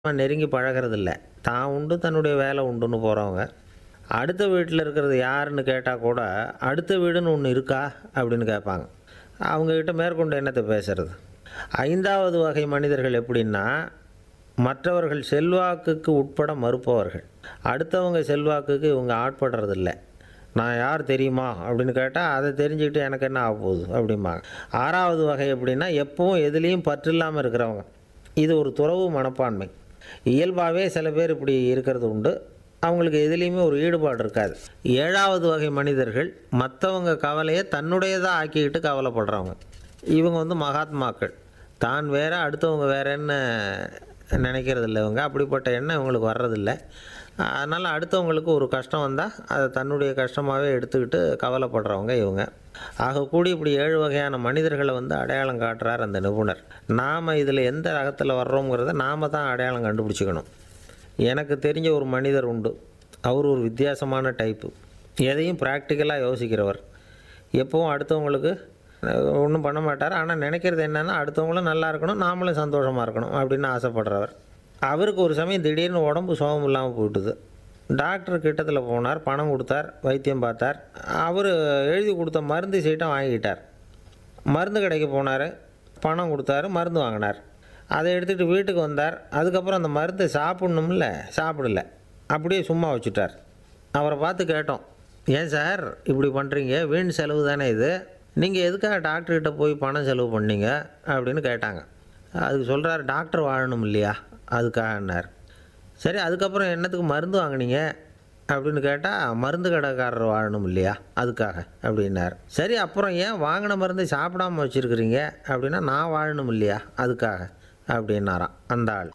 நெருங்கி பழகிறதில்ல தான் உண்டு தன்னுடைய வேலை உண்டுன்னு போகிறவங்க அடுத்த வீட்டில் இருக்கிறது யாருன்னு கேட்டால் கூட அடுத்த வீடுன்னு ஒன்று இருக்கா அப்படின்னு கேட்பாங்க அவங்கக்கிட்ட மேற்கொண்டு என்னத்தை பேசுறது ஐந்தாவது வகை மனிதர்கள் எப்படின்னா மற்றவர்கள் செல்வாக்குக்கு உட்பட மறுப்பவர்கள் அடுத்தவங்க செல்வாக்குக்கு இவங்க ஆட்படுறதில்ல நான் யார் தெரியுமா அப்படின்னு கேட்டால் அதை தெரிஞ்சுக்கிட்டு எனக்கு என்ன ஆக போகுது அப்படிம்பாங்க ஆறாவது வகை எப்படின்னா எப்பவும் எதுலேயும் பற்று இல்லாமல் இருக்கிறவங்க இது ஒரு துறவு மனப்பான்மை இயல்பாகவே சில பேர் இப்படி இருக்கிறது உண்டு அவங்களுக்கு எதுலேயுமே ஒரு ஈடுபாடு இருக்காது ஏழாவது வகை மனிதர்கள் மற்றவங்க கவலையை தன்னுடையதாக ஆக்கிக்கிட்டு கவலைப்படுறவங்க இவங்க வந்து மகாத்மாக்கள் தான் வேற அடுத்தவங்க வேறன்னு நினைக்கிறதில்ல இவங்க அப்படிப்பட்ட எண்ணம் இவங்களுக்கு வர்றதில்ல அதனால் அடுத்தவங்களுக்கு ஒரு கஷ்டம் வந்தால் அதை தன்னுடைய கஷ்டமாகவே எடுத்துக்கிட்டு கவலைப்படுறவங்க இவங்க ஆக கூடி இப்படி ஏழு வகையான மனிதர்களை வந்து அடையாளம் காட்டுறார் அந்த நிபுணர் நாம் இதில் எந்த ரகத்தில் வர்றோங்கிறத நாம் தான் அடையாளம் கண்டுபிடிச்சிக்கணும் எனக்கு தெரிஞ்ச ஒரு மனிதர் உண்டு அவர் ஒரு வித்தியாசமான டைப்பு எதையும் ப்ராக்டிக்கலாக யோசிக்கிறவர் எப்பவும் அடுத்தவங்களுக்கு ஒன்றும் பண்ண மாட்டார் ஆனால் நினைக்கிறது என்னென்னா அடுத்தவங்களும் நல்லா இருக்கணும் நாமளும் சந்தோஷமாக இருக்கணும் அப்படின்னு ஆசைப்படுறவர் அவருக்கு ஒரு சமயம் திடீர்னு உடம்பு சோகம் இல்லாமல் போயிட்டுது டாக்டர் கிட்டத்தில் போனார் பணம் கொடுத்தார் வைத்தியம் பார்த்தார் அவர் எழுதி கொடுத்த மருந்து சீட்டை வாங்கிக்கிட்டார் மருந்து கடைக்கு போனார் பணம் கொடுத்தாரு மருந்து வாங்கினார் அதை எடுத்துகிட்டு வீட்டுக்கு வந்தார் அதுக்கப்புறம் அந்த மருந்தை சாப்பிட்ணும்ல சாப்பிடல அப்படியே சும்மா வச்சுட்டார் அவரை பார்த்து கேட்டோம் ஏன் சார் இப்படி பண்ணுறீங்க வீண் செலவு தானே இது நீங்கள் எதுக்காக டாக்டர்கிட்ட போய் பணம் செலவு பண்ணீங்க அப்படின்னு கேட்டாங்க அதுக்கு சொல்கிறார் டாக்டர் வாழணும் இல்லையா அதுக்காகன்னார் சரி அதுக்கப்புறம் என்னத்துக்கு மருந்து வாங்குனீங்க அப்படின்னு கேட்டால் மருந்து கடைக்காரர் வாழணும் இல்லையா அதுக்காக அப்படின்னார் சரி அப்புறம் ஏன் வாங்கின மருந்தை சாப்பிடாம வச்சுருக்கிறீங்க அப்படின்னா நான் வாழணும் இல்லையா அதுக்காக அப்படின்னாராம் அந்த ஆள்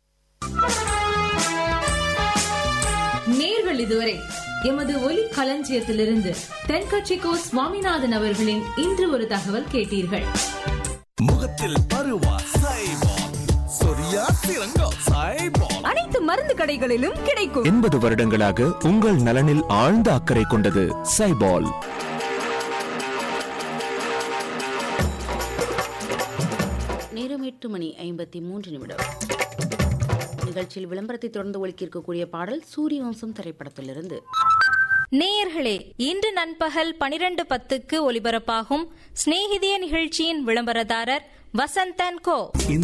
நேர்கள் இதுவரை எமது ஒலி களஞ்சியத்திலிருந்து தென்கட்சிக்கோ சுவாமிநாதன் அவர்களின் இன்று ஒரு தகவல் கேட்டீர்கள் முகத்தில் பருவா சைபால் சொரியா சிறங்கோ சைபால் அனைத்து மருந்து கடைகளிலும் கிடைக்கும் எண்பது வருடங்களாக உங்கள் நலனில் ஆழ்ந்த அக்கறை கொண்டது சைபால் நேரம் எட்டு மணி ஐம்பத்தி மூன்று நிமிடம் நிகழ்ச்சியில் விளம்பரத்தை தொடர்ந்து ஒலிக்கிருக்கக்கூடிய பாடல் சூரிய வம்சம் திரைப்படத்திலிருந்து நேயர்களே இன்று நண்பகல் பனிரெண்டு பத்துக்கு ஒலிபரப்பாகும் சிநேகிதிய நிகழ்ச்சியின் விளம்பரதாரர் வசந்தன் கோ இந்த